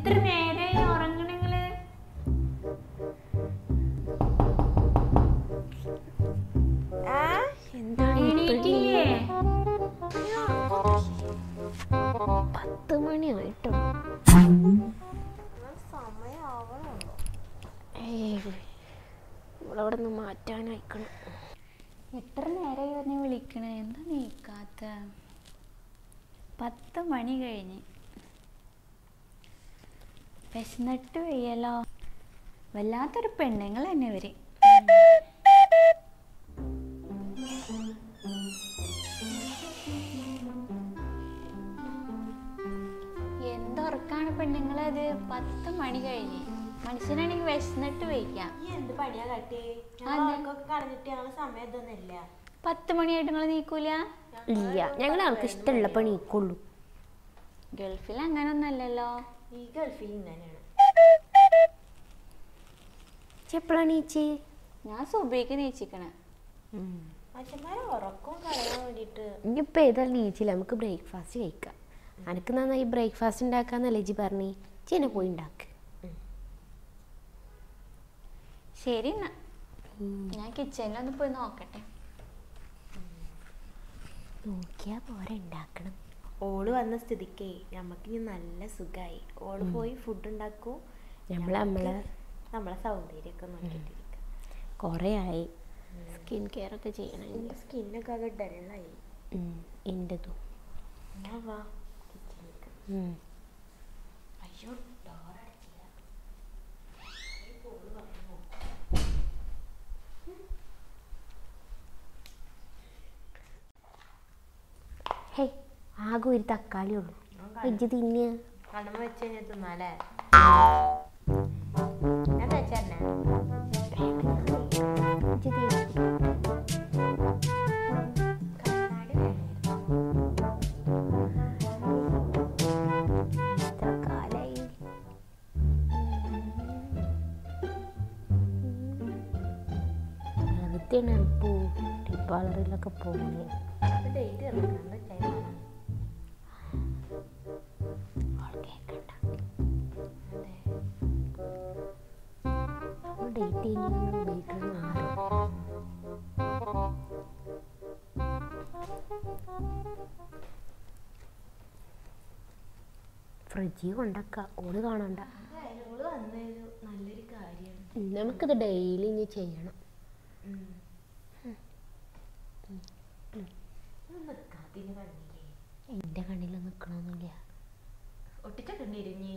എത്ര നേരമായി ഉറങ്ങണെങ്കില് എണീറ്റില്ലേ പത്ത് മണിയായിട്ടോ ഏയ് ഇവളവിടെ നിന്ന് മാറ്റാനായിക്കണം എത്ര നേരമായി പറഞ്ഞ് വിളിക്കണേ എന്താ നീക്കാത്ത പത്ത് മണി കഴിഞ്ഞ് വിശന്നിട്ട് വയ്യല്ലോ വല്ലാത്തൊരു പെണ്ണുങ്ങൾ തന്നെ ഇവര് എന്തുറക്കാണ് പെണ്ണുങ്ങളത് പത്ത് മണി കഴിഞ്ഞ് മനുഷ്യനാണെങ്കിൽ വിശന്നിട്ട് വയ്ക്കാം ഈ എന്ത് പണിയാ കാട്ടി അതെ. ഞങ്ങളൊക്കെ കളഞ്ഞിട്ട് ഞങ്ങള് സമയം ഇതൊന്നുമില്ല പത്ത് മണിയായിട്ട് നിങ്ങൾ നീക്കൂല ഇല്ല ഞങ്ങൾ ആൾക്ക് ഇഷ്ടമുള്ള പണിക്കുള്ളൂ ഗൾഫിൽ അങ്ങനൊന്നല്ലല്ലോ ഈ ഗൾഫിൽ ഇങ്ങനെയാണ് എപ്പോഴാണ് ഈച്ചി ഞാൻ സുബൈക്ക് നീച്ചിക്കണ മനുഷ്യന്മാരെ ഉറക്കവും കളയാൻ വേണ്ടിട്ട് ഇനിയിപ്പോൾ ഏതായാലും നീച്ചില്ല നമുക്ക് ബ്രേക്ക്ഫാസ്റ്റ് കഴിക്കാം അനക്ക് നന്നായി ബ്രേക്ക്ഫാസ്റ്റ് ഉണ്ടാക്കാന്നല്ലേ ജി പറഞ്ഞേ ചീന പോയി ഉണ്ടാക്ക് ശരി എന്നാ ഞാൻ കിച്ചണിലൊന്ന് പോയി നോക്കട്ടെ നോക്കിയാ പോരെ ഉണ്ടാക്കണം ഓള് വന്ന സ്ഥിതിക്കേ നമുക്ക് ഇനി നല്ല സുഖായി ഓള് പോയി ഫുഡ് ഉണ്ടാക്കും നമ്മൾ നമ്മളെ നമ്മളെ സൗന്ദര്യമൊക്കെ നോക്കിയിട്ടിരിക്കാം കുറേ ആയി സ്കിൻ കെയർ ഒക്കെ ചെയ്യണം ഇനി. സ്കിന്നൊക്കെ ആകെ ഡള്ളായി ഉം, എൻ്റെതും എന്നാ വാ കിച്ചണിലേക്ക് ഉം. അയ്യോ ഡോർ അടച്ചില്ല ഹേയ് ആകെ ഒരു തക്കാളി ഉള്ളൂ ഇജ്ജ് തിന്നുക കണ്ണമ്മ വെച്ച് കഴിഞ്ഞാൽ തിന്നാലേ ഞാൻ വെച്ചന്നെ ഇജ്ജ് തിന്ന്. കണ്ണാടി വേണമായിരുന്നു എത്ര കാലായി വെറുതെയാണ് ഇപ്പോൾ ടി പാർലറിലൊക്കെ പോകുന്നത് അത് ഡേറ്റ് ഇറങ്ങുന്നത് ടൈമാണ് അവൾ കേൾക്കണ്ട അതെ അവൾ ഡേറ്റ് കഴിഞ്ഞ് ഉപയോഗിക്കണം മാറും ഫ്രിഡ്ജിൽ കൊണ്ടക്ക ഓള് കാണണ്ട എന്തായാലും ഓള് വന്നൊരു നല്ലൊരു കാര്യമാണ് നമുക്കിത് ഡെയിലി ഇനി ചെയ്യണം നിൽക്കാത്തിന് കണ്ണില്ലേ എൻ്റെ കണ്ണിൽ നിൽക്കണമെന്നില്ല ഒട്ടിച്ച കണ്ണിരിഞ്ഞേ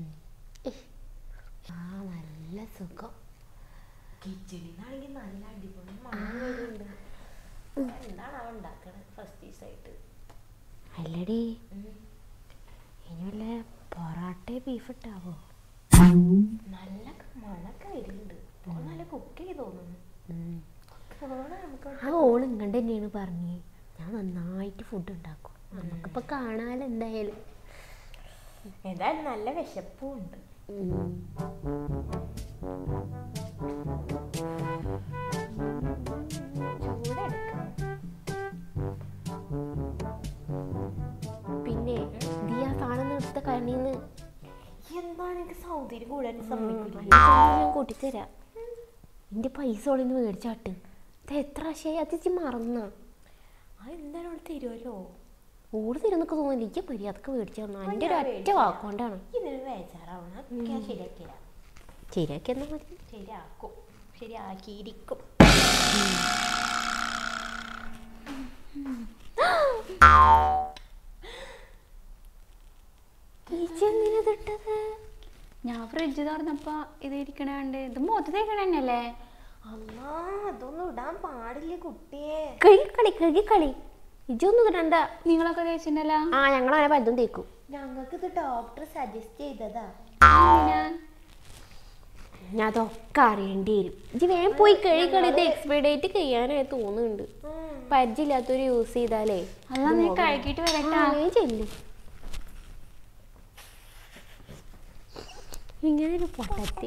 ആ നല്ല സുഖം കിച്ചണിന്നാണെങ്കിൽ നല്ല അടിപൊളി മണം വരുന്നുണ്ട് എന്താണ് അവൻ ഉണ്ടാക്കണത് ഫസ്റ്റ് ദിവസമായിട്ട് അല്ലടി ഇനി വല്ല പൊറാട്ട ബീഫ് ഇട്ടാവോ നല്ല മണൊക്കെ വരുന്നുണ്ട് ഓൾ നല്ല കുക്ക് ചെയ്ത് തോന്നുന്നു ഓളെ നമുക്ക് ആ ഓള് ഇങ്ങണ്ട് തന്നെയാണ് പറഞ്ഞേ ഞാൻ നന്നായിട്ട് ഫുഡ് ഉണ്ടാക്കും നമുക്കിപ്പോ കാണാലോ എന്തായാലും ഏതായാലും നല്ല വിശപ്പും ഉണ്ട് ഉം. ചൂടെടുക്കണം പിന്നെ നീ ആ സാധനം നിർത്ത കണ്ണീന്ന് എന്താണ് എനിക്ക് സൗന്ദര്യം കൂടാൻ സമ്മതിക്കില്ല ഞാൻ കൂട്ടിത്തരാം എന്റെ പൈസ ഓളിന്ന് മേടിച്ചാട്ട് ഇത് എത്ര പ്രാവശ്യമായി അത് ഇജ്ജ് മറന്നാ ആ എന്തായാലും അവൾ തരുമല്ലോ ഓട് തരുന്നൊക്കെ തോന്നില്ല എനിക്ക് മര്യാദക്ക് മേടിച്ചു തന്നു എൻ്റെ ഒരു ഒറ്റ വാക്കുകൊണ്ടാണ് ഇതിന് വേച്ചാറാവണം ഞാൻ ശരിയാക്കില്ല ശരിയാക്കി എന്നാ മതി ശരിയാക്കും ശരിയാക്കിയിരിക്കും ഈച്ച എന്തിനാ ഇതിട്ടത് ഞാൻ ഫ്രിഡ്ജ് തുറന്നപ്പോ ഇത് ഇരിക്കണ കണ്ട് ഇത് മുഖത്ത് തേക്കണ തന്നെയല്ലേ അമ്മ അതൊന്നും ഇടാൻ പാടില്ല കുട്ടിയെ കഴുകി കളി കഴുകി കളി ഇജൊന്നും ഇടണ്ട നിങ്ങളൊക്കെ തേച്ചിട്ടുണ്ടല്ലോ ആ ഞങ്ങൾ അങ്ങനെ പലതും തേക്കും ഞങ്ങൾക്ക് ഇത് ഡോക്ടർ സജസ്റ്റ് ചെയ്തതാ എന്തിനാ? ഞാൻ അതൊക്കെ അറിയേണ്ടി വരും ഇജ്ജ് വേഗം പോയി കഴുകി കളി ഇത് എക്സ്പയർ ഡേറ്റ് കഴിയാനായി തോന്നുന്നുണ്ട് പരിചയമില്ലാത്തൊരു യൂസ് ചെയ്താലേ അല്ല നീ കഴുകിയിട്ട് വരട്ടാ ആ, ചെല്ലു ഇങ്ങനെ ഒരു പൊട്ടത്തി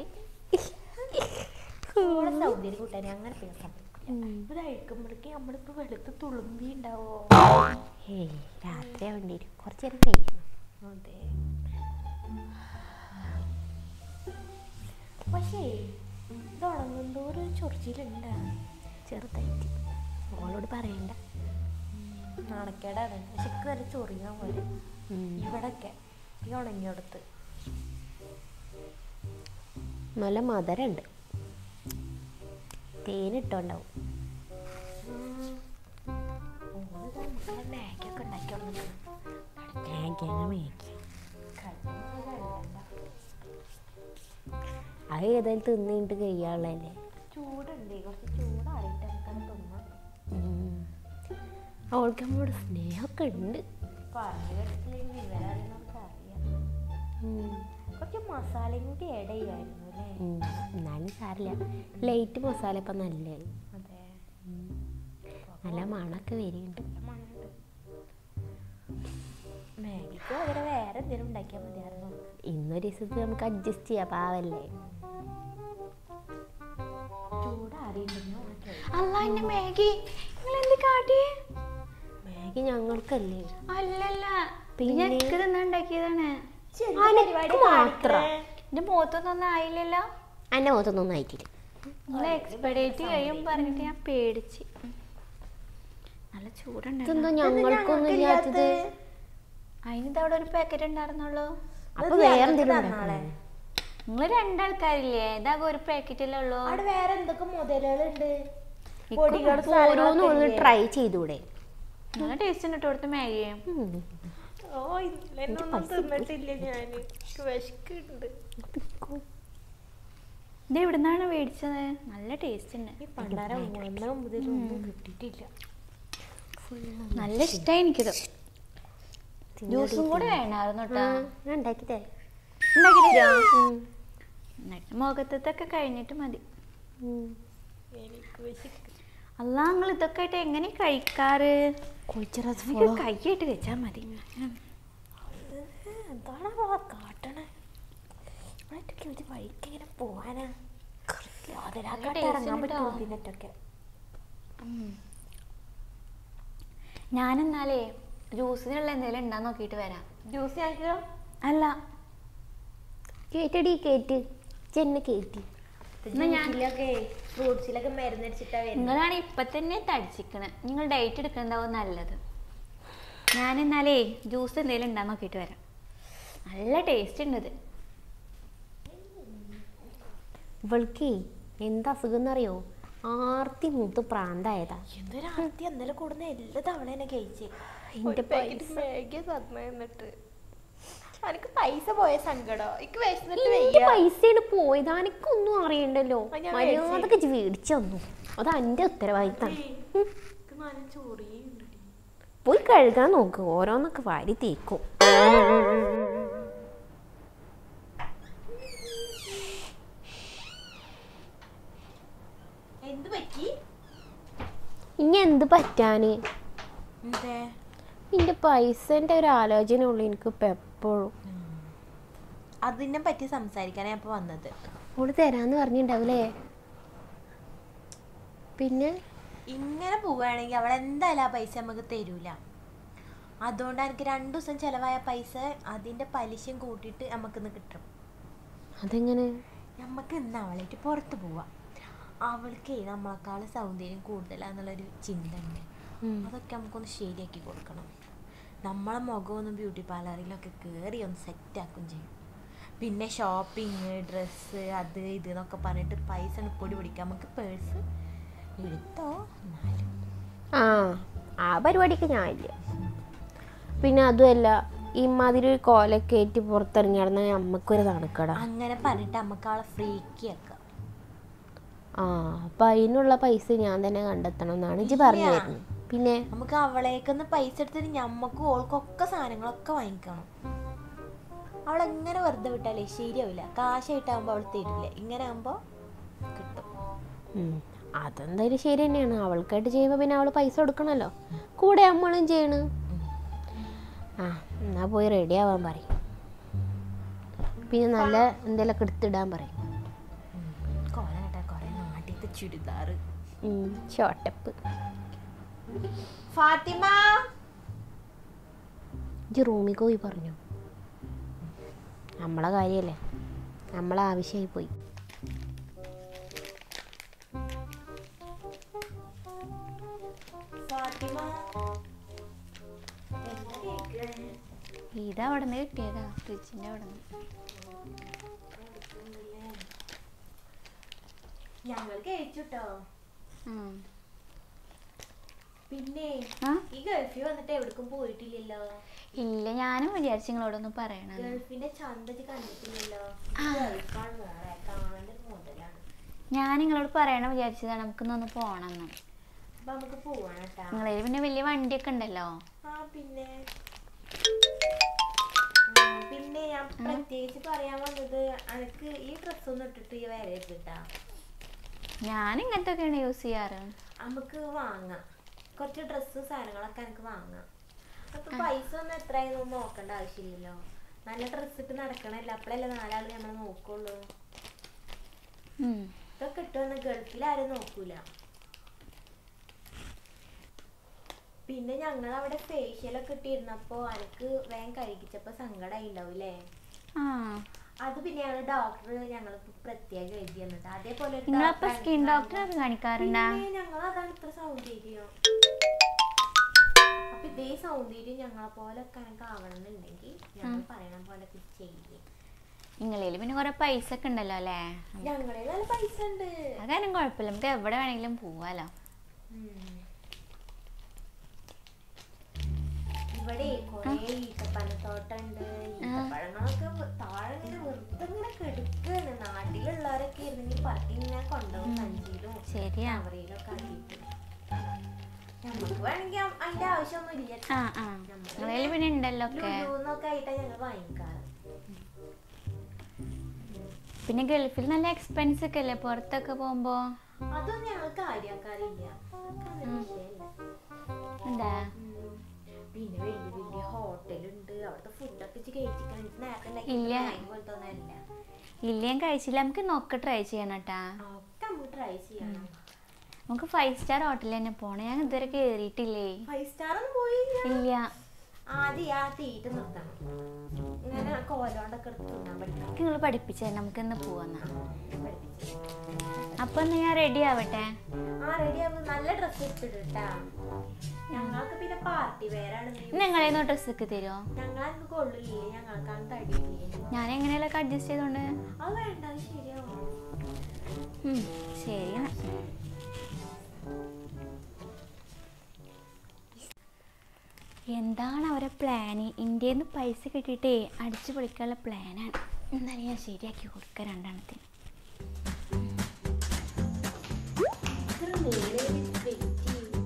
ഓളെ സൗന്ദര്യം കൂട്ടാൻ അങ്ങനെ പേസം ഇത് അഴിക്കുമ്പോഴേക്ക് നമ്മളിപ്പോ വെളുത്ത് തുളുമ്പി ഉണ്ടാവോ ഏയ് രാത്രി ആവേണ്ടി വരും കുറച്ച് നേരം കഴിയണം അതെ പക്ഷേ ഇത് ഉണങ്ങുന്തോറും ഒരു ചൊറിച്ചിലുണ്ട് ചെറുതായിട്ട് ഓളോട് പറയണ്ട നാണക്കേടാണ് പക്ഷെ എനിക്ക് നല്ല ചൊറിയാൻ പോലെ ഉം. ഇവിടൊക്കെ ഈ ഉണങ്ങിയെടുത്ത് നല്ല മധുരമുണ്ട് തേനിട്ടുണ്ടാവും മാഗി ഒക്കെ ഉണ്ടാക്കി തുടങ്ങുന്നു തേങ്ങ മേക്കി അത് ഏതായാലും തിന്നിട്ട് കഴിയാനുള്ളതല്ലേ ചൂടുണ്ട് കുറച്ച് ചൂടാറിയിട്ട് എനിക്കത് തിന്നാം അവൾക്ക് നമ്മളോട് സ്നേഹമൊക്കെ ഉണ്ട് പറഞ്ഞു കേട്ടിട്ടില്ലെങ്കിൽ വിവരം അറിയുന്നവർക്ക് അറിയാം ഉം. കുറച്ച് മസാലയും കൂടി ആഡ് ചെയ്യുമായിരുന്നു അല്ലേ ഉം. എന്നാലും സാരില്ല ലൈറ്റ് മസാല ഇപ്പം നല്ലതായി അതെ നല്ല മണമൊക്കെ വരികയുണ്ട് മണമുണ്ട് മാഗിക്ക് പകരം വേറെ എന്തെങ്കിലും ഉണ്ടാക്കിയാൽ മതിയായിരുന്നു ഇന്നൊരു ദിവസത്തിൽ നമുക്ക് അഡ്ജസ്റ്റ് ചെയ്യാം പാവല്ലേ ചൂടാറിയിട്ടുണ്ടെങ്കിൽ ഉണക്കി അല്ല എന്റെ മാഗി നിങ്ങൾ എന്ത് കാട്ടിയേ മാഗി ഞങ്ങൾക്കല്ലേ അല്ലല്ല പിന്നെ? ഞാൻ എനിക്ക് തിന്നാൻ ഉണ്ടാക്കിയതാണ് അനക്ക് മാത്രം എന്റെ മുഖത്തൊന്നും ആയില്ലല്ലോ എൻ്റെ മുഖത്തൊന്നും ആയിട്ടില്ല നിങ്ങൾ എക്സ്പെഡേറ്റ് കഴിയും പറഞ്ഞിട്ട് ഞാൻ പേടിച്ച് നല്ല ഇതെന്തോ ചൂടുണ്ടായിരുന്നു ഞങ്ങൾക്കൊന്നും ഇല്ലാത്തത് അതിനിത് അവിടെ ഒരു പാക്കറ്റ് ഉണ്ടായിരുന്നുള്ളൂ അപ്പൊ വേറെ എന്തെങ്കിലും നാളെ നിങ്ങൾ രണ്ടാൾക്കാരില്ലേ ഇതാകെ ഒരു പാക്കറ്റല്ലേ ഉള്ളൂ അവിടെ വേറെ എന്തൊക്കെ മുതലുകളുണ്ട് ഇക്ക് പൊടികൾ ഓരോന്നും ഒന്ന് ട്രൈ ചെയ്തൂടെ നല്ല ടേസ്റ്റ് ഉണ്ട് ഇവിടുത്തെ മാഗി ഉം. ഓ ഇന്നൊന്നും തിന്നിട്ടില്ല ഞാൻ വിശക്കുണ്ട് ഇത് എവിടുന്നാണ് മേടിച്ചത് നല്ല ടേസ്റ്റ് ഉണ്ട് ഈ പണ്ടാരം ഒന്നാം മുതൽ ഒന്നും കിട്ടിയിട്ടില്ല നല്ല ഇഷ്ടമായി എനിക്കിത് ജ്യൂസും കൂടെ വേണമായിരുന്നു കേട്ടോ ആ, ഞാൻ ഉണ്ടാക്കി തരാം ഉണ്ടാക്കി തരുമോ എന്നിട്ട് മുഖത്തൊക്കെ കഴിഞ്ഞിട്ട് മതി ഉം. എനിക്ക് വിശക്ക് അല്ല നിങ്ങൾ ഇതൊക്കെ ആയിട്ട് എങ്ങനെ കഴിക്കാറ് കുളിച്ചറ എനിക്ക് കൈയായിട്ട് വെച്ചാൽ മതി എന്താണ് കാട്ടണേ ഇവിടെയൊക്കെ ഒരു വഴിക്ക് ഇങ്ങനെ പോവാനാ അതിലാക്കാട്ട് taste ഇറങ്ങാൻ ഉണ്ട് പറ്റുമോ ട്ടോ. ഇതിനൊക്കെ ഉം. ഞാനെന്നാലേ ജ്യൂസിനുള്ള എന്തെങ്കിലും ഉണ്ടാ നോക്കിയിട്ട് വരാം ജ്യൂസ് ഞങ്ങൾക്ക് അല്ല കേറ്റടി കേറ്റ് ചെന്ന കേറ്റി എന്നാ ഞാൻ- ജ്യൂസിലൊക്കെ ഫ്രൂട്ട്സിലൊക്കെ മരുന്നടിച്ചിട്ടാ വരുന്നത് നിങ്ങളാണ് ഇപ്പൊ തന്നെ തടിച്ചിക്കണേ നിങ്ങൾ ഡയറ്റ് എടുക്കണ്ടാവും നല്ലത് ഞാനെന്നാലേ ജ്യൂസ് എന്തെങ്കിലും ഉണ്ടാ നോക്കിയിട്ട് വരാം നല്ല ടേസ്റ്റ് ഉണ്ട് ഇത് ഇവൾക്കേ എന്താ അസുഖം എന്നറിയോ ആർത്തി മൂത്ത് പ്രാന്തായതാ എന്തൊരു ആർത്തി ഇന്നലെ കൂടുന്ന എല്ലാ തവണ എന്നെ കഴിച്ച് എന്റെ പാക്കറ്റ് മാഗി തന്നു എന്നിട്ട് എനിക്ക് പൈസ പോയ സങ്കടം എനിക്ക് വിശന്നിട്ട് എന്റെ വയ്യ പൈസയാണ് പോയത് എനിക്കൊന്നും അറിയണ്ടല്ലോ ആ, ഞാൻ മര്യാദക്ക് ഇജ്ജ് മേടിച്ചു തന്നു അത് എന്റെ ഉത്തരവാദിത്തം എനിക്ക് നല്ല ചൊറിയുണ്ട് പോയി കഴുകാൻ നോക്ക് ഓരോന്നൊക്കെ വാരി തേക്കും എന്ത് പറ്റി ഇനി എന്ത് പറ്റാന് എന്തേ എന്റെ പൈസന്റെ ഒരു ആലോചന ഉള്ളു എനിക്ക് ഇപ്പൊ എപ്പോഴും അതിനെ പറ്റി സംസാരിക്കാനാ ഇപ്പൊ വന്നത് ഓള് തരാന്ന് പറഞ്ഞിണ്ടാവൂലേ പിന്നെ ഇങ്ങനെ പോവുകയാണെങ്കിൽ അവൾ എന്തായാലും ആ പൈസ നമുക്ക് തരൂല അതുകൊണ്ട് എനിക്ക് രണ്ടു ദിവസം ചെലവായ പൈസ അതിന്റെ പലിശയും കൂട്ടിയിട്ട് നമുക്കിന്ന് കിട്ടും അതെങ്ങനെ നമുക്ക് ഇന്ന് അവളായിട്ട് പുറത്ത് പോവാം അവൾക്ക് നമ്മളെക്കാൾ സൗന്ദര്യം കൂടുതലാന്നുള്ളൊരു ചിന്ത ഉണ്ട് ഉം. അതൊക്കെ നമുക്കൊന്ന് ശരിയാക്കി കൊടുക്കണം നമ്മളെ മുഖമൊന്ന് ബ്യൂട്ടി പാർലറിലൊക്കെ കയറി ഒന്ന് സെറ്റാക്കും ചെയ്യും പിന്നെ ഷോപ്പിംഗ് ഡ്രസ്സ് അത് ഇത് എന്നൊക്കെ പറഞ്ഞിട്ട് പൈസ ഒന്ന് പൊടി പിടിക്കാം നമുക്ക് പേഴ്സ് എടുത്തോ എന്നാലും ആ ആ പരിപാടിക്ക് ഞാനില്ല പിന്നെ അതുമല്ല ഇമാതിരി ഒരു കോലൊക്കെ ഏറ്റി പുറത്തിറങ്ങി നടന്നാൽ നമ്മക്കൊരു തണുക്കട അങ്ങനെ പറഞ്ഞിട്ട് നമുക്ക് അവളെ ഫ്രീക്കി ആക്കാം ആ അപ്പൊ അതിനുള്ള പൈസ ഞാൻ തന്നെ കണ്ടെത്തണം എന്നാണ് ഇജ്ജ് പറഞ്ഞു ഇല്ല. തരുന്നത് പിന്നെ നമുക്ക് അവളേക്കൊന്ന് പൈസ എടുത്തിട്ട് ഞമ്മക്കും ഓൾക്കൊക്കെ സാധനങ്ങളൊക്കെ വാങ്ങിക്കണം അവളെങ്ങനെ വെറുതെ വിട്ടാലേ ശരിയാവില്ല കാശായിട്ടാകുമ്പോൾ അവൾ തരില്ല ഇങ്ങനെ ആകുമ്പോൾ കിട്ടും ഉം, അതെന്തായാലും ശരി തന്നെയാണ് അവൾക്കായിട്ട് ചെയ്യുമ്പോൾ പിന്നെ അവൾ പൈസ കൊടുക്കണല്ലോ കൂടെ നമ്മളും ചെയ്യണ് ആ എന്നാ പോയി റെഡി ആവാൻ പറയും പിന്നെ നല്ല എന്തെങ്കിലുമൊക്കെ എടുത്തിടാൻ പറയും കൊറേ കേട്ടാ കൊറേ നാട്ടിലത്തെ ചുരിദാറ് ഷോട്ടപ്പ് ഫാത്തിമ ഇജ്ജ് റൂമിൽ പോയി പറഞ്ഞു നമ്മളെ കാര്യമല്ലേ നമ്മളെ ആവശ്യമായി പോയി ഇത് അവിടെ നിന്ന് കിട്ടിയതാ ഫ്രിഡ്ജിന്റെ അവിടെ നിന്ന് ഞങ്ങൾ കഴിച്ചുട്ടോ പിന്നെ ആ ഈ ഗൾഫിൽ വന്നിട്ട് എവിടേക്കും പോയിട്ടില്ലല്ലോ ഇല്ല ഞാനും വിചാരിച്ചു നിങ്ങളോടൊന്ന് പറയണം ഗൾഫിന്റെ ചന്തച്ച് കണ്ടിട്ടില്ലല്ലോ ആ. ഗൾഫാണ് മോളെ കാണേണ്ട ഒരു മുതലാണ് ഞാൻ നിങ്ങളോട് പറയണം വിചാരിച്ചതാണ് നമുക്കിന്നൊന്ന് പോണെന്ന് അപ്പൊ നമുക്ക് പോവാണ് കേട്ടാ നിങ്ങളതിൽ പിന്നെ വലിയ വണ്ടിയൊക്കെ ഉണ്ടല്ലോ ആ പിന്നെ ആ, പിന്നെ ഞാൻ പ്രത്യേകിച്ച് പറയാൻ വന്നത് അനക്ക് ഈ ഡ്രസ് ഒന്നും ഇട്ടിട്ട് ഈ വരരുത് കേട്ടാ ഞാൻ ഇങ്ങനത്തെ ഒക്കെയാണ് യൂസ് ചെയ്യാറ് നമുക്ക് വാങ്ങാം കുറച്ച് ഡ്രസ്സ് സാധനങ്ങളൊക്കെ എനിക്ക് വാങ്ങാം അപ്പൊ പൈസ ഒന്നും എത്രയെന്നൊന്നും നോക്കേണ്ട ആവശ്യമില്ലല്ലോ നല്ല ഡ്രസ്സ് ഇട്ട് നടക്കണല്ലോ അപ്പോഴല്ലേ നാലാള് നമ്മൾ നോക്കുള്ളൂ ഉം. ഇതൊക്കെ ഇട്ടുവന്ന് ഗൾഫിൽ ആരും നോക്കൂല പിന്നെ ഞങ്ങൾ അവിടെ ഫേഷ്യലൊക്കെ ഇട്ടിരുന്നപ്പോ അനക്ക് വേഗം കഴിക്കിച്ചപ്പോ സങ്കടമായി ഉണ്ടാവൂലേ ആ അത് പിന്നെ ഞങ്ങൾ ഡോക്ടർ ഞങ്ങൾ പ്രത്യേകം എഴുതി തന്നിട്ട് അതേപോലെ ഒരു നിങ്ങളപ്പോ doctor സ്കിൻ അനക്ക് ഡോക്ടറൊക്കെ കാണിക്കാറുണ്ടാ പിന്നെ ഞങ്ങൾ അതാണ് ഇത്ര സൗന്ദര്യം അപ്പൊ ഇതേ സൗന്ദര്യം ഞങ്ങളെ പോലെ ഒക്കെ എനിക്ക് ആവണമെന്നുണ്ടെങ്കിൽ ഞങ്ങൾ പറയണ പോലെ ചെയ്യേ നിങ്ങളിൽ പിന്നെ കുറെ പൈസ ഒക്കെ ഉണ്ടല്ലോ അല്ലേ ഞങ്ങളെ നല്ല പൈസ ഉണ്ട് ആ കാര്യം കുഴപ്പമില്ല നമുക്ക് എവിടെ വേണമെങ്കിലും പോവാലോ ഉം. ഇവിടെ കൊറേ ഈത്തപ്പഴത്തോട്ടുണ്ട് ഈത്തപ്പഴങ്ങളൊക്കെ വെ- താഴെ ഇങ്ങനെ വെറുതെ ഇങ്ങനെ കെടുക്കാണ് നാട്ടിലുള്ളവരൊക്കെ ഇരുന്നെങ്കിൽ പറക്കി ഇങ്ങനെ കൊണ്ടുപോകും സഞ്ചിയിലും ശരിയാ കവറിയിലൊക്കെ ആക്കിയിട്ട് നമുക്ക് വേണമെങ്കിൽ അതിന്റെ ആവശ്യമൊന്നും ഇല്ല ആ ആ നിങ്ങളിൽ പിന്നെ ഉണ്ടല്ലോ ഒക്കെ ലുലുന്നൊക്കെ ആയിട്ടാ ഞങ്ങൾ വാങ്ങിക്കാറ് പിന്നെ ഗൾഫിൽ നല്ല എക്സ്പെൻസ് ഒക്കെ അല്ലേ പുറത്തൊക്കെ പോകുമ്പോ അതൊന്നും ഞങ്ങൾ കാര്യാക്കാറില്ല അതൊന്നും വിഷയമല്ല. എന്താ ഉം. പിന്നെ വലിയ വലിയ ഹോട്ടലുണ്ട് അവിടുത്തെ ഫുഡൊക്കെ കഴിച്ചിട്ട് നേരത്തെ ഇല്ല. ഉണ്ടാക്കി പോലത്തെ ഒന്നല്ല ഇല്ല ഞാൻ കഴിച്ചില്ല നമുക്ക് നോക്ക ട്രൈ ചെയ്യണം കേട്ടാ ഒക്കെ നമുക്ക് ട്രൈ ചെയ്യണം നമുക്ക് ഫൈവ് സ്റ്റാർ ഹോട്ടലിൽ തന്നെ പോണം ഞാൻ ഇതുവരെ കേറിയിട്ടില്ലേ ഫൈവ് സ്റ്റാർ ഒന്നും പോയില്ല ഇല്ല ആദ്യം ആ തീറ്റ നിർത്തണം ഇങ്ങനെ കോലോണ്ടൊക്കെ എടുത്ത് തിന്നാൻ പഠിക്കണം നിങ്ങൾ പഠിപ്പിച്ചേ നമുക്ക് ഇന്ന് പോവാന്നാ പഠിപ്പിച്ചു അപ്പൊ എന്നാ ഞാൻ റെഡി ആവട്ടെ ആ റെഡി ആവുമ്പോ നല്ല ഡ്രസ്സ് ഇട്ടിട്ടാ ഞങ്ങൾക്ക് പിന്നെ പാർട്ടി വെയറാണ് നിങ്ങളേന്ന് ഡ്രസ്സ് ഒക്കെ തരുമോ ഞങ്ങൾക്ക് കൊള്ളില്ലേ ഞങ്ങൾക്കാണ് തടിയില്ലേ ഞാൻ എങ്ങനെയൊക്കെ അഡ്ജസ്റ്റ് ചെയ്തോണ്ട് അത് വേണ്ട അത് ശരിയാവും ഉം, ശരി എന്നാ. എന്താണ് അവരെ പ്ലാന് ഇന്ത്യയിൽ നിന്ന് പൈസ കിട്ടിയിട്ടേ അടിച്ചു പൊളിക്കാനുള്ള പ്ലാനാണ് എന്നാലും ഞാൻ ശരിയാക്കി കൊടുക്കാം രണ്ടെണ്ണത്തിന് ഇത്ര നേരം വെയിറ്റ് ചെയ്യും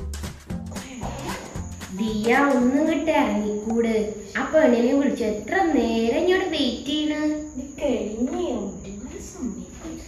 ദിയ ഒന്നും കിട്ട ഇറങ്ങിക്കൂട് ആ പെണ്ണിനെ വിളിച്ചു എത്ര നേരം ഇങ്ങോട്ട് വെയിറ്റ് ചെയ്യണ് ഇത് കഴിഞ്ഞോ ഒരു സമയം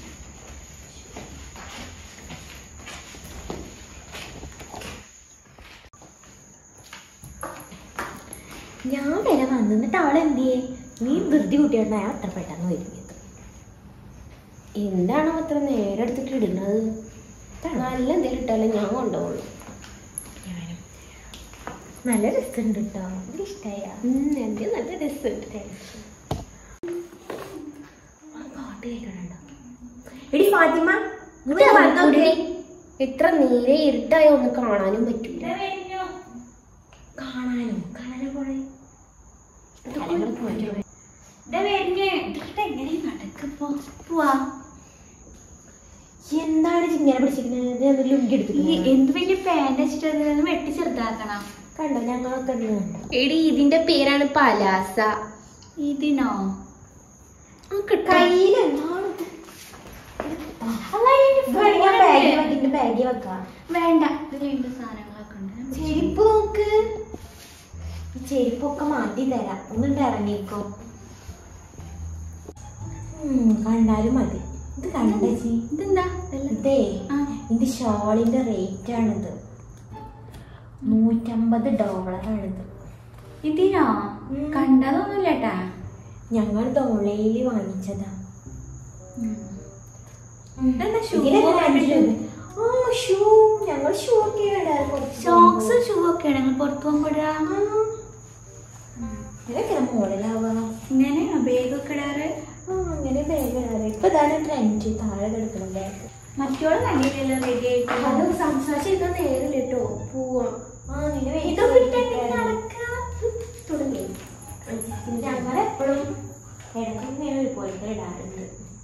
ഞാൻ വരെ വന്നു എന്നിട്ട് അവളെ എന്ത് ചെയ്യേ നീ ധൃതി കൂട്ടിയോണ്ട് അയാൾ അത്ര പെട്ടെന്ന് ഒരുങ്ങിയത് എന്താണ് അത്ര നേരം എടുത്തിട്ട് ഇടുന്നത് നല്ല എന്തെങ്കിലും ഇട്ടാലേ ഞാൻ കൊണ്ടുപോകുള്ളൂ ഞാനും നല്ല രസമുണ്ട് കേട്ടോ എനിക്ക് ഇഷ്ടമായ എന്റെ നല്ല രസമുണ്ട് പാട്ട് കേൾക്കണുണ്ടോ എടി ഫാത്തിമ ഇങ്ങോട്ട് വന്നോക്ക്. കുടി. ഇത്ര നേരെ ഇരുട്ടായ ഒന്ന് കാണാനും പറ്റില്ല കാണാനോ കാണാനോ പോണേ പോവാ എന്താണ് ഇങ്ങനെ പിടിച്ചിരിക്കുന്നത് ഇത് ലുങ്കി എടുത്തിട്ട് എന്ത് വലിയ പാൻറ് വെച്ചിട്ട് വെട്ടി ചെറുതാക്കണം കണ്ടോ ഞങ്ങളൊക്കെ ഇന്ന് കണ്ടോ എടി ഇതിന്റെ പേരാണ് പലാസ ഇതിനോ കയ്യിലെന്താണ് ബാഗിൽ ബാഗിൽ വെക്കാം വേണ്ട ഇതിലുണ്ട് സാധനങ്ങളൊക്കെ ഉണ്ട് ചെരുപ്പ് നോക്ക് ഈ ചെരുപ്പൊക്കെ മാറ്റി തരാം ഒന്നിട്ട് ഇറങ്ങിക്കോ ഉം, കണ്ടാലും മതി ഇത് കണ്ടേച്ചി ഇതെന്താ ഇതേ ആ. ഇത് ഷോളിന്റെ റേറ്റ് ആണിത് നൂറ്റമ്പത് ഡോളറാണിത് ഇതിനോ ഉം. കണ്ടതൊന്നുമില്ല കേട്ടാ ഞങ്ങൾ ഓൺലൈനിൽ വാങ്ങിച്ചതാ ഇതെന്താ shoe ഇതിനൊക്കെ ഒക്കെ രണ്ട് ഇട്ടിട്ട്? രൂപ. ആ ഷൂ ഞങ്ങൾ ഷൂ ഒക്കെ ഇടാറ് കുറച്ച് ഷോക്സ് ഷൂ ഒക്കെ ഞങ്ങൾ പുറത്തു പോകുമ്പോൾ ഇടുക ആ. ഇതൊക്കെ മോഡലാവാ ഇങ്ങനെയാണോ ബാഗ് ഒക്കെ ഇടാറ് ആ അങ്ങനെ ബാഗ് ഇടാറ് ഇപ്പൊ ഇതാണ് ട്രെൻഡ് താഴെ കിടക്കണ ബാഗ് മറ്റോള് കണ്ടില്ലല്ലോ റെഡി ആയിട്ട് അത് സംസാരിച്ചിരുന്ന നേരം കേട്ടോ പോവാം ആ നിന്നെ ഇതൊക്കെ ഇട്ടിട്ട് നടക്കുക തുടങ്ങി ഇടയ്ക്ക് ഒരുപോലത്തെ ഇടാറുണ്ട്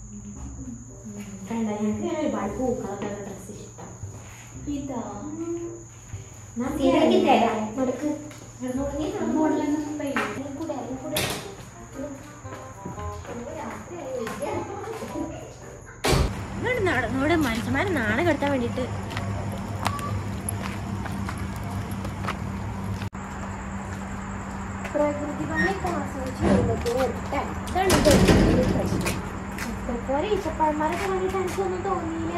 കണ്ട ഞങ്ങൾക്ക് ഇങ്ങനെ ഒരുപാട് പൂക്കളൊക്കെ ഡ്രസ്സ് ഇഷ്ടം ഇതാ ഞാൻ ശരിയാക്കി തരാം നടക്ക് നടന്നോളൂ. കൂടെ, കൂടെ. ഇങ്ങോട്ട് നടന്നൂടെ മനുഷ്യന്മാരെ നാളെ കെടുത്താൻ വേണ്ടിയിട്ട് പ്രകൃതി ഭംഗിയൊക്കെ ആസ്വദിച്ച് വരുമ്പോഴത്തേക്ക് വരട്ടെ. ഇതാണ് ഇവിടുത്തെ ഒരു പ്രശ്നം. ഇതുപോലെ ഈച്ചപ്പഴന്മാരൊക്കെ കണ്ടിട്ട് എനിക്കൊന്നും തോന്നിയില്ല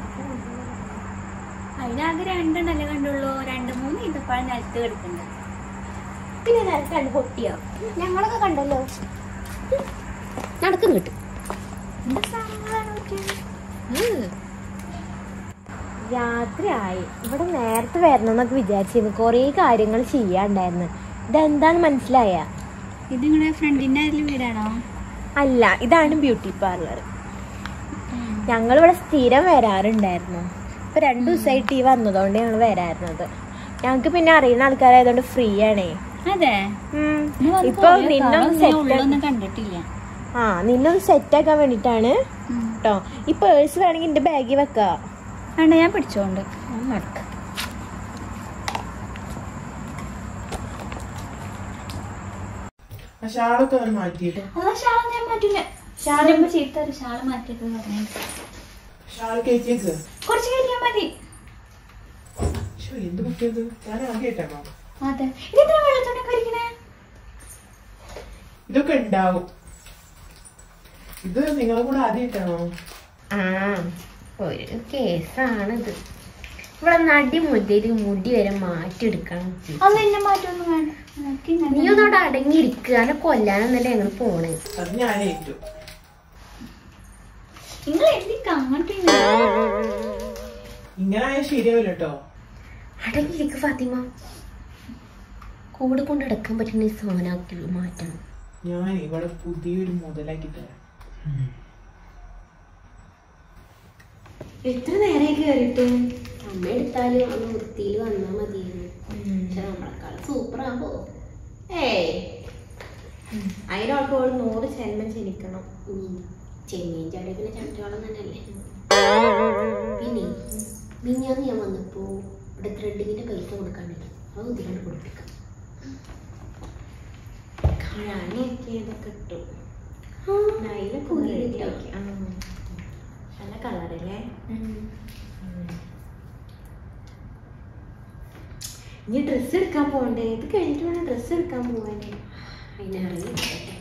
അതിനാകെ രണ്ടെണ്ണല്ലേ കണ്ടുള്ളൂ രണ്ട് മൂന്ന് ഈന്തപ്പഴം നിലത്ത് കിടക്കുന്നുണ്ട് പിന്നെ നേരത്തെ കണ്ട് പൊട്ടിയോ ഞങ്ങളൊക്കെ കണ്ടല്ലോ നടക്കുന്നു കിട്ടും എന്താ സാധനങ്ങളാണ് പറ്റിയത് രാത്രിയായി ഇവിടെ നേരത്തെ വരണം എന്നൊക്കെ വിചാരിച്ചിരുന്നു കുറേ കാര്യങ്ങൾ ചെയ്യാണ്ടായിരുന്നു ഇതെന്താന്ന് മനസ്സിലായ ഇത് നിങ്ങളുടെ ഫ്രണ്ടിന്റെ വീടാണോ അല്ല ഇതാണ് ബ്യൂട്ടി പാർലർ ഞങ്ങളിവിടെ സ്ഥിരം വരാറുണ്ടായിരുന്നു ഇപ്പൊ രണ്ടു ദിവസമായിട്ട് ഈ വന്നതുകൊണ്ട് ഞങ്ങൾ വരാറുന്നത് ഞങ്ങൾക്ക് പിന്നെ അറിയുന്ന ആൾക്കാരായതുകൊണ്ട് ഫ്രീ ആണേ അതെ ഉം. ഇന്ന് വന്ന് ഇപ്പൊ കുറേ നിന്നൊന്ന് കാലം ഞാൻ സെറ്റ് ഉള്ളൊന്നും കണ്ടിട്ടില്ല ആ നിന്നൊന്ന് സെറ്റ് ആക്കാൻ വേണ്ടിട്ടാണ് കേട്ടോ ഈ പേഴ്സ് വേണമെങ്കിൽ എന്റെ ബാഗിൽ വെക്ക വേണ്ട ഞാൻ പിടിച്ചോണ്ട് നടക്ക ആ ഷാളൊക്കെ ഒന്ന് മാറ്റിയിട്ട് അതാ ഷാള ഞാൻ മാറ്റില്ല ഷാളുമ്പോ ചീത്ത ഒരു ഷാള് മാറ്റിയത് പറഞ്ഞു ഷാൾ കയറ്റിയേക്ക് കുറച്ച് കഴിഞ്ഞാൽ മതി ശോ, എന്ത് പറ്റിയത് ഞാൻ ആദ്യമായിട്ടാണോ അതെ ഇതെത്ര വെള്ളത്തോടെ ഇരിക്കണേ ഇതൊക്കെ ഉണ്ടാവും ഇത് നിങ്ങളെ കൂടെ ആദ്യമായിട്ടാണോ ആ ഒരു കേസാണിത് ഇവിടെ നടി മുതല് മുടി വരെ മാറ്റിയെടുക്കണം അത് എന്നെ മാറ്റൊന്നും വേണ്ട എനിക്ക് ഇങ്ങനെ നീ ഒന്നോട് അടങ്ങിയിരിക്കുക എന്നെ കൊല്ലാനെന്നല്ലേ ഞങ്ങൾ പോണേ അത് ഞാൻ ഏറ്റു നിങ്ങൾ എന്തിക്ക് അങ്ങോട്ട് ഇങ്ങനെ ആയാൽ ശരിയാവില്ല കേട്ടോ അടങ്ങിയിരിക്കുക ഫാത്തിമ കൂടെ കൊണ്ട് അടക്കാൻ പറ്റുന്ന ഈ സാധനമാക്കി മാറ്റണം ഞാൻ ഇവിടെ പുതിയൊരു മുതലാക്കി തരാം എത്ര നേരം കയറിയിട്ട് അമ്മ എടുത്താലും അന്ന് വൃത്തിയിൽ വന്നാൽ മതിയായിരുന്നു പക്ഷെ നമ്മളെക്കാൾ സൂപ്പർ ആകുമ്പോ ഏയ് അതിനൊക്കെ ഒരു നൂറ് ജന്മം ജനിക്കണം ചെമ്മീൻ ചാടി പിന്നെ ചട്ടിയോളം തന്നെയല്ലേ പിന്നെ മിഞ്ഞാന്ന് ഞാൻ വന്നപ്പോ ഇവിടെ ത്രെഡിങ്ങിന്റെ പൈസ കൊടുക്കാണ്ടില്ല അത് ഇതിലാണ് കൊടുപ്പിക്കാം കാണാനൊക്കെ ഇതൊക്കെ കിട്ടും നൈലൊക്കെ റെഡിയാക്കി ആ നല്ല കളറല്ലേ ഇനി ഡ്രസ്സ് എടുക്കാൻ പോകണ്ടേ ഇത് കഴിഞ്ഞിട്ട് വേണം ഡ്രസ്സ് എടുക്കാൻ പോവാനേ അതിനെ ഇറങ്ങി